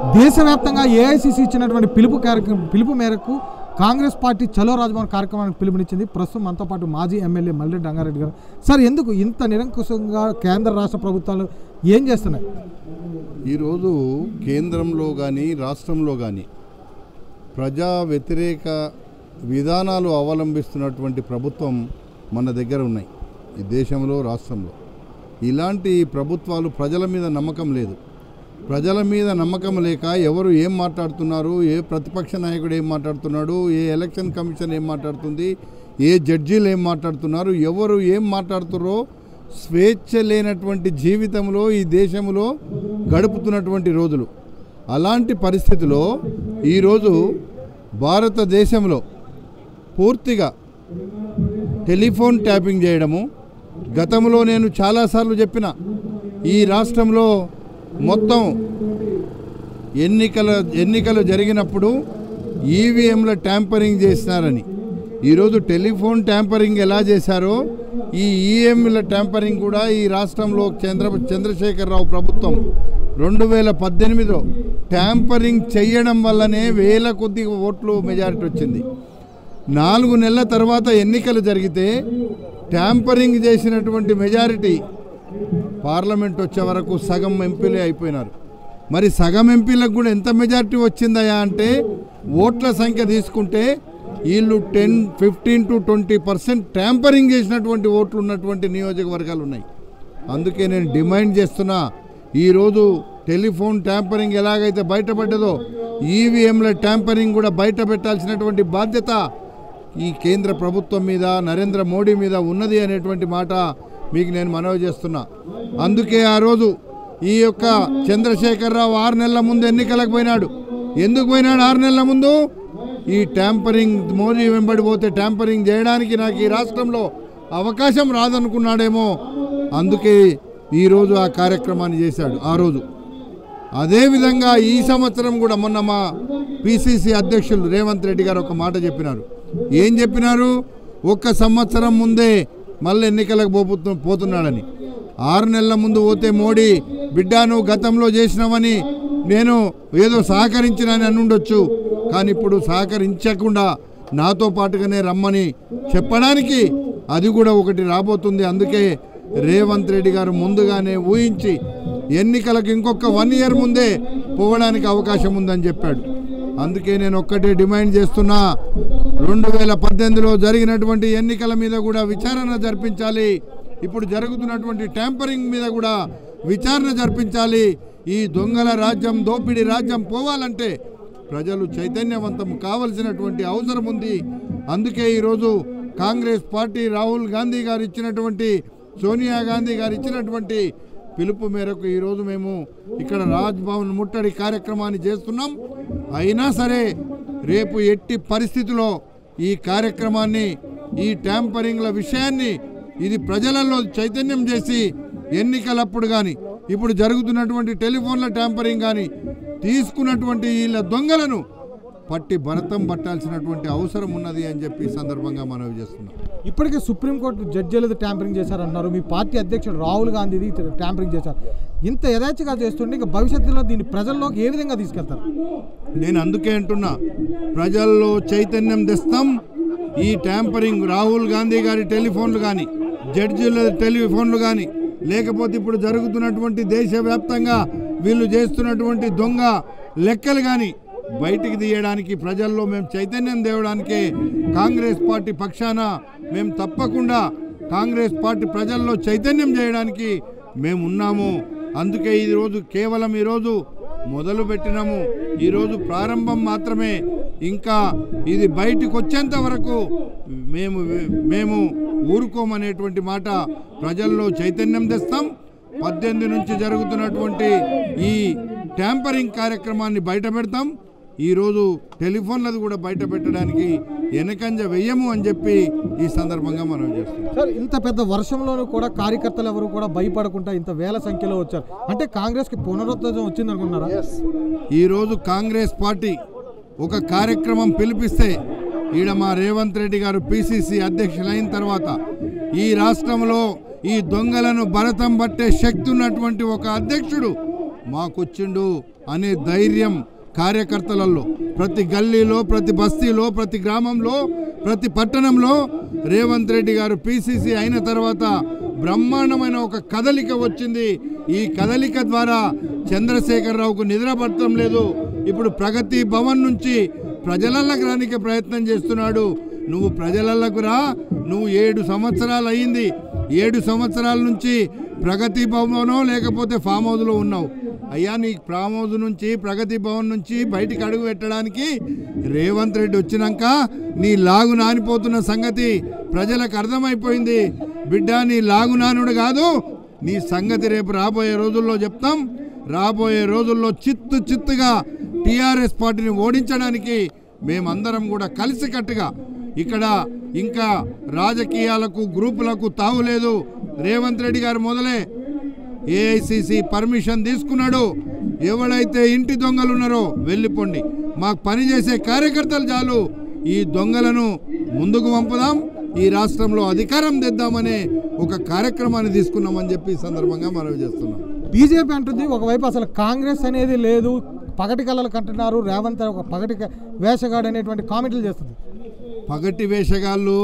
దేశవ్యాప్తంగా ఏఐసిసి ఇచ్చినటువంటి పిలుపు కార్యక్రమం పిలుపు మేరకు కాంగ్రెస్ పార్టీ చలో రాజభవన్ కార్యక్రమానికి పిలుపునిచ్చింది ప్రస్తుతం మనతో పాటు మాజీ ఎమ్మెల్యే మల్రెడ్డి రంగారెడ్డి గారు సార్ ఎందుకు ఇంత నిరంకుశంగా కేంద్ర రాష్ట్ర ప్రభుత్వాలు ఏం చేస్తున్నాయి ఈరోజు కేంద్రంలో కానీ రాష్ట్రంలో కానీ ప్రజా వ్యతిరేక విధానాలు అవలంబిస్తున్నటువంటి ప్రభుత్వం మన దగ్గర ఉన్నాయి ఈ దేశంలో రాష్ట్రంలో ఇలాంటి ప్రభుత్వాలు ప్రజల మీద నమ్మకం లేదు ప్రజల మీద నమ్మకం లేక ఎవరు ఏం మాట్లాడుతున్నారు ఏ ప్రతిపక్ష నాయకుడు ఏం మాట్లాడుతున్నాడు ఏ ఎలక్షన్ కమిషన్ ఏం మాట్లాడుతుంది ఏ జడ్జీలు ఏం మాట్లాడుతున్నారు ఎవరు ఏం మాట్లాడుతున్నారో స్వేచ్ఛ లేనటువంటి జీవితంలో ఈ దేశంలో గడుపుతున్నటువంటి రోజులు అలాంటి పరిస్థితిలో ఈరోజు భారతదేశంలో పూర్తిగా టెలిఫోన్ ట్యాపింగ్ చేయడము గతంలో నేను చాలాసార్లు చెప్పిన ఈ రాష్ట్రంలో మొత్తం ఎన్నికల ఎన్నికలు జరిగినప్పుడు ఈవీఎంల ట్యాంపరింగ్ చేసినారని ఈరోజు టెలిఫోన్ ట్యాంపరింగ్ ఎలా చేశారో ఈ ఈఎంల ట్యాంపరింగ్ కూడా ఈ రాష్ట్రంలో చంద్ర చంద్రశేఖరరావు ప్రభుత్వం రెండు వేల పద్దెనిమిదిలో ట్యాంపరింగ్ చేయడం వల్లనే వేల కొద్ది ఓట్లు మెజారిటీ వచ్చింది నాలుగు నెలల తర్వాత ఎన్నికలు జరిగితే ట్యాంపరింగ్ చేసినటువంటి మెజారిటీ పార్లమెంట్ వచ్చే వరకు సగం ఎంపీలే అయిపోయినారు మరి సగం ఎంపీలకు కూడా ఎంత మెజారిటీ వచ్చిందయా అంటే ఓట్ల సంఖ్య తీసుకుంటే వీళ్ళు ten fifteen to twenty percent tampering చేసినటువంటి ఓట్లు ఉన్నటువంటి నియోజకవర్గాలు ఉన్నాయి అందుకే నేను డిమాండ్ చేస్తున్నా ఈరోజు టెలిఫోన్ ట్యాంపరింగ్ ఎలాగైతే బయటపడ్డదో ఈవీఎంల ట్యాంపరింగ్ కూడా బయట పెట్టాల్సినటువంటి బాధ్యత ఈ కేంద్ర ప్రభుత్వం మీద నరేంద్ర మోడీ మీద ఉన్నది అనేటువంటి మాట మీకు నేను మనవి చేస్తున్నా అందుకే ఆ రోజు ఈ యొక్క చంద్రశేఖరరావు ఆరు నెలల ముందు ఎన్నికలకు పోయినాడు ఎందుకు పోయినాడు ఆరు నెలల ముందు ఈ ట్యాంపరింగ్ మోదీ వెంబడి పోతే ట్యాంపరింగ్ చేయడానికి నాకు ఈ రాష్ట్రంలో అవకాశం రాదనుకున్నాడేమో అందుకే ఈరోజు ఆ కార్యక్రమాన్ని చేశాడు ఆ రోజు అదేవిధంగా ఈ సంవత్సరం కూడా మొన్న మా పిసిసి అధ్యక్షులు రేవంత్ రెడ్డి గారు ఒక మాట చెప్పినారు ఏం చెప్పినారు ఒక్క సంవత్సరం ముందే మళ్ళీ ఎన్నికలకు పోతు పోతున్నాడని ఆరు నెలల ముందు పోతే మోడీ బిడ్డ నువ్వు గతంలో చేసినావని నేను ఏదో సహకరించినని అనుండొచ్చు కానీ ఇప్పుడు సహకరించకుండా నాతో పాటుగానే రమ్మని చెప్పడానికి అది కూడా ఒకటి రాబోతుంది అందుకే రేవంత్ రెడ్డి గారు ముందుగానే ఊహించి ఎన్నికలకు ఇంకొక వన్ ఇయర్ ముందే పోవడానికి అవకాశం ఉందని చెప్పాడు అందుకే నేను ఒక్కటే డిమాండ్ చేస్తున్నా రెండు వేల పద్దెనిమిదిలో జరిగినటువంటి ఎన్నికల మీద కూడా విచారణ జరిపించాలి ఇప్పుడు జరుగుతున్నటువంటి ట్యాంపరింగ్ మీద కూడా విచారణ జరిపించాలి ఈ దొంగల రాజ్యం దోపిడీ రాజ్యం పోవాలంటే ప్రజలు చైతన్యవంతం కావలసినటువంటి అవసరం ఉంది అందుకే ఈరోజు కాంగ్రెస్ పార్టీ రాహుల్ గాంధీ గారు ఇచ్చినటువంటి సోనియా గాంధీ గారు ఇచ్చినటువంటి పిలుపు మేరకు ఈరోజు మేము ఇక్కడ రాజ్భవన్ ముట్టడి కార్యక్రమాన్ని చేస్తున్నాం అయినా సరే రేపు ఎట్టి పరిస్థితిలో ఈ కార్యక్రమాన్ని ఈ ట్యాంపరింగ్ల విషయాన్ని ఇది ప్రజలలో చైతన్యం చేసి ఎన్నికలప్పుడు కానీ ఇప్పుడు జరుగుతున్నటువంటి టెలిఫోన్ల ట్యాంపరింగ్ కానీ తీసుకున్నటువంటి వీళ్ళ దొంగలను పట్టి భరతం పట్టాల్సినటువంటి అవసరం ఉన్నది అని చెప్పి ఈ సందర్భంగా మనవి చేస్తున్నాం ఇప్పటికే సుప్రీంకోర్టు జడ్జీలది ట్యాంపరింగ్ చేశారంటున్నారు మీ పార్టీ అధ్యక్షుడు రాహుల్ గాంధీది ట్యాంపరింగ్ చేశారు ఇంత యథేచ్ఛగా చేస్తుంటే ఇక భవిష్యత్తులో దీన్ని ప్రజల్లోకి ఏ విధంగా తీసుకెళ్తారు నేను అందుకే అంటున్నా ప్రజల్లో చైతన్యం తెస్తాం ఈ ట్యాంపరింగ్ రాహుల్ గాంధీ గారి టెలిఫోన్లు కానీ జడ్జీల టెలిఫోన్లు కానీ లేకపోతే ఇప్పుడు జరుగుతున్నటువంటి దేశవ్యాప్తంగా వీళ్ళు చేస్తున్నటువంటి దొంగ లెక్కలు కానీ బయటికి తీయడానికి ప్రజల్లో మేము చైతన్యం తేవడానికే కాంగ్రెస్ పార్టీ పక్షాన మేము తప్పకుండా కాంగ్రెస్ పార్టీ ప్రజల్లో చైతన్యం చేయడానికి మేము ఉన్నాము అందుకే ఈరోజు కేవలం ఈరోజు మొదలు పెట్టినాము ఈరోజు ప్రారంభం మాత్రమే ఇంకా ఇది బయటికి వచ్చేంత వరకు మేము మేము ఊరుకోమనేటువంటి మాట ప్రజల్లో చైతన్యం తెస్తాం పద్దెనిమిది నుంచి జరుగుతున్నటువంటి ఈ ట్యాంపరింగ్ కార్యక్రమాన్ని బయట పెడతాం ఈరోజు టెలిఫోన్లది కూడా బయట పెట్టడానికి వెనకంజ వెయ్యము అని చెప్పి ఈ సందర్భంగా మనం చేస్తున్నాం సార్ ఇంత పెద్ద వర్షంలోనూ కూడా కార్యకర్తలు ఎవరు కూడా భయపడకుండా ఇంత వేల సంఖ్యలో వచ్చారు అంటే కాంగ్రెస్కి పునరుద్ధరణ వచ్చింది అనుకున్నారా ఈరోజు కాంగ్రెస్ పార్టీ ఒక కార్యక్రమం పిలిపిస్తే ఈడ మా రేవంత్ రెడ్డి గారు పిసిసి అధ్యక్షులైన తర్వాత ఈ రాష్ట్రంలో ఈ దొంగలను భరతం పట్టే శక్తి ఉన్నటువంటి ఒక అధ్యక్షుడు మాకొచ్చిండు అనే ధైర్యం కార్యకర్తలలో ప్రతి గల్లీలో ప్రతి బస్తీలో ప్రతి గ్రామంలో ప్రతి పట్టణంలో రేవంత్ రెడ్డి గారు పిసిసి అయిన తర్వాత బ్రహ్మాండమైన ఒక కదలిక వచ్చింది ఈ కదలిక ద్వారా చంద్రశేఖరరావుకు నిద్ర పట్టడం లేదు ఇప్పుడు ప్రగతి భవన్ నుంచి ప్రజలలకు రానికే ప్రయత్నం చేస్తున్నాడు నువ్వు ప్రజలకు రా నువ్వు ఏడు సంవత్సరాలు అయింది ఏడు సంవత్సరాల నుంచి ప్రగతి భవనో లేకపోతే ఫామ్ హౌస్లో ఉన్నావు అయ్యా నీ ఫామ్ హౌస్ నుంచి ప్రగతి భవన్ నుంచి బయటికి అడుగు పెట్టడానికి రేవంత్ రెడ్డి వచ్చినాక నీ లాగు నానిపోతున్న సంగతి ప్రజలకు అర్థమైపోయింది బిడ్డ నీ లాగు నానుడు కాదు నీ సంగతి రేపు రాబోయే రోజుల్లో చెప్తాం రాబోయే రోజుల్లో చిత్తు చిత్తుగా టీఆర్ఎస్ పార్టీని ఓడించడానికి మేమందరం కూడా కలిసికట్టుగా ఇక్కడ ఇంకా రాజకీయాలకు గ్రూపులకు తావులేదు రేవంత్ రెడ్డి గారు మొదలే ఏఐసిసి పర్మిషన్ తీసుకున్నాడు ఎవడైతే ఇంటి దొంగలు ఉన్నారో వెళ్ళిపోండి మాకు పనిచేసే కార్యకర్తలు చాలు ఈ దొంగలను ముందుకు పంపుదాం ఈ రాష్ట్రంలో అధికారం తెద్దామనే ఒక కార్యక్రమాన్ని తీసుకున్నామని చెప్పి ఈ సందర్భంగా మనవి చేస్తున్నాం బీజేపీ అంటుంది ఒకవైపు అసలు కాంగ్రెస్ అనేది లేదు పగటి కళలు కంటున్నారు రేవంత్ ఒక పగటి క- వేషగాడు అనేటువంటి కామెంట్లు చేస్తుంది పగటి వేషగాళ్ళు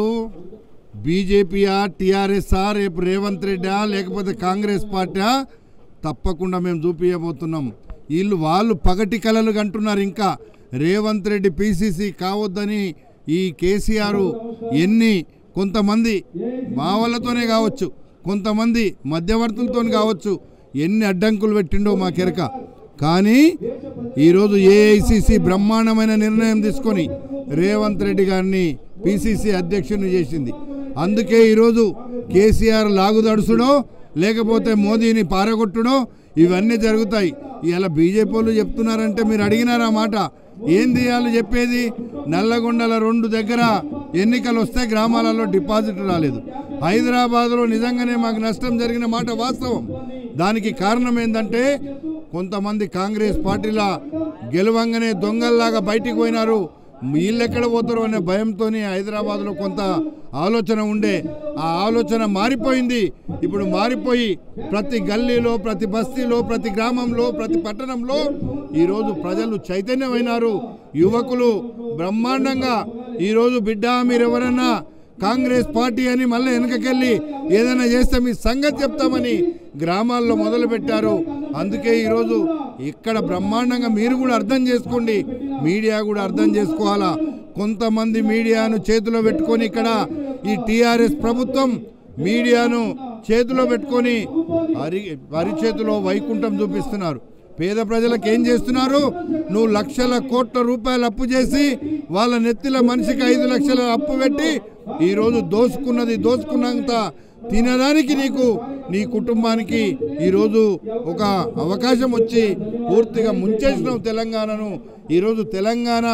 బీజేపీయా టీఆర్ఎస్ఆ రేపు రేవంత్ రెడ్డా లేకపోతే కాంగ్రెస్ పార్టీ తప్పకుండా మేము చూపించబోతున్నాం వీళ్ళు వాళ్ళు పగటి కళలు కంటున్నారు ఇంకా రేవంత్ రెడ్డి పీసీసీ కావద్దని ఈ కేసీఆర్ ఎన్ని కొంతమంది మా వాళ్ళతోనే కావచ్చు కొంతమంది మధ్యవర్తులతో కావచ్చు ఎన్ని అడ్డంకులు పెట్టిండో మా కెరక కానీ ఈరోజు ఏఐసిసి బ్రహ్మాండమైన నిర్ణయం తీసుకొని రేవంత్ రెడ్డి గారిని పిసిసి అధ్యక్షుని చేసింది అందుకే ఈరోజు కేసీఆర్ లాగుదడుసుడో లేకపోతే మోదీని పారగొట్టుడో ఇవన్నీ జరుగుతాయి ఇలా బీజేపీ వాళ్ళు చెప్తున్నారంటే మీరు అడిగినారా మాట ఏంది వాళ్ళు చెప్పేది నల్లగొండల రెండు దగ్గర ఎన్నికలు వస్తే గ్రామాలలో డిపాజిట్ రాలేదు హైదరాబాద్లో నిజంగానే మాకు నష్టం జరిగిన మాట వాస్తవం దానికి కారణం ఏంటంటే కొంతమంది కాంగ్రెస్ పార్టీల గెలవంగానే దొంగల్లాగా బయటికి పోయినారు వీళ్ళెక్కడ పోతారో అనే భయంతో హైదరాబాద్లో కొంత ఆలోచన ఉండే ఆ ఆలోచన మారిపోయింది ఇప్పుడు మారిపోయి ప్రతి గల్లీలో ప్రతి బస్తీలో ప్రతి గ్రామంలో ప్రతి పట్టణంలో ఈరోజు ప్రజలు చైతన్యమైనారు యువకులు బ్రహ్మాండంగా ఈరోజు బిడ్డ మీరెవరన్నా కాంగ్రెస్ పార్టీ అని మళ్ళీ వెనకకెళ్ళి ఏదైనా చేస్తే మీ సంగతి చెప్తామని గ్రామాల్లో మొదలుపెట్టారు అందుకే ఈరోజు ఇక్కడ బ్రహ్మాండంగా మీరు కూడా అర్థం చేసుకోండి మీడియా కూడా అర్థం చేసుకోవాలా కొంతమంది మీడియాను చేతిలో పెట్టుకొని ఇక్కడ ఈ టీఆర్ఎస్ ప్రభుత్వం మీడియాను చేతిలో పెట్టుకొని అరి అరిచేతిలో వైకుంఠం చూపిస్తున్నారు పేద ప్రజలకు ఏం చేస్తున్నారు నువ్వు లక్షల కోట్ల రూపాయలు అప్పు చేసి వాళ్ళ నెత్తిల మనిషికి ఐదు లక్షల అప్పు పెట్టి ఈరోజు దోసుకున్నది దోసుకున్నంత తినడానికి నీకు నీ కుటుంబానికి ఈరోజు ఒక అవకాశం వచ్చి పూర్తిగా ముంచేసినావు తెలంగాణను ఈరోజు తెలంగాణ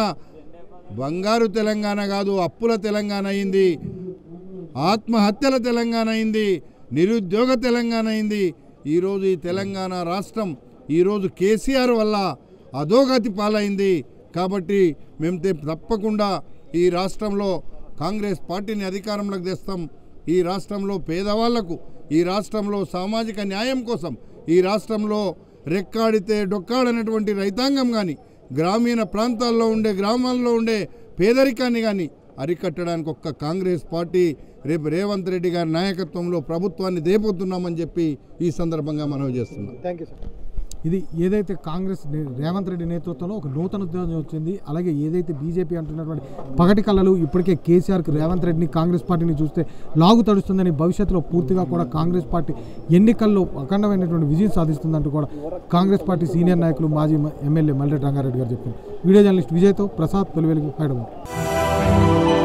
బంగారు తెలంగాణ కాదు అప్పుల తెలంగాణ అయింది ఆత్మహత్యల తెలంగాణ అయింది నిరుద్యోగ తెలంగాణ అయింది ఈరోజు ఈ తెలంగాణ రాష్ట్రం ఈరోజు కేసీఆర్ వల్ల అధోగతి పాలైంది కాబట్టి మేము తే- తప్పకుండా ఈ రాష్ట్రంలో కాంగ్రెస్ పార్టీని అధికారంలోకి తెస్తాం ఈ రాష్ట్రంలో పేదవాళ్లకు ఈ రాష్ట్రంలో సామాజిక న్యాయం కోసం ఈ రాష్ట్రంలో రెక్కాడితే డొక్కాడనటువంటి రైతాంగం కానీ గ్రామీణ ప్రాంతాల్లో ఉండే గ్రామాల్లో ఉండే పేదరికాన్ని కానీ అరికట్టడానికి ఒక్క కాంగ్రెస్ పార్టీ రేపు రేవంత్ రెడ్డి గారి నాయకత్వంలో ప్రభుత్వాన్ని దేపోతున్నామని చెప్పి ఈ సందర్భంగా మనవి చేస్తున్నాం థ్యాంక్ యూ సార్ ఇది ఏదైతే కాంగ్రెస్ నే- రేవంత్ రెడ్డి నేతృత్వంలో ఒక నూతన ఉద్యోగం వచ్చింది అలాగే ఏదైతే బీజేపీ అంటున్నటువంటి పగటి కళలు ఇప్పటికే కేసీఆర్కి రేవంత్ రెడ్డిని కాంగ్రెస్ పార్టీని చూస్తే లాగు తడుస్తుందని భవిష్యత్తులో పూర్తిగా కూడా కాంగ్రెస్ పార్టీ ఎన్నికల్లో అఖండమైనటువంటి విజయం సాధిస్తుందంటూ కూడా కాంగ్రెస్ పార్టీ సీనియర్ నాయకులు మాజీ మ- ఎమ్మెల్యే మల్లెడ్డి రంగారెడ్డి గారు చెప్పారు వీడియో జర్నలిస్ట్ విజయ్తో ప్రసాద్ తొలివెలుగు హైదరాబాద్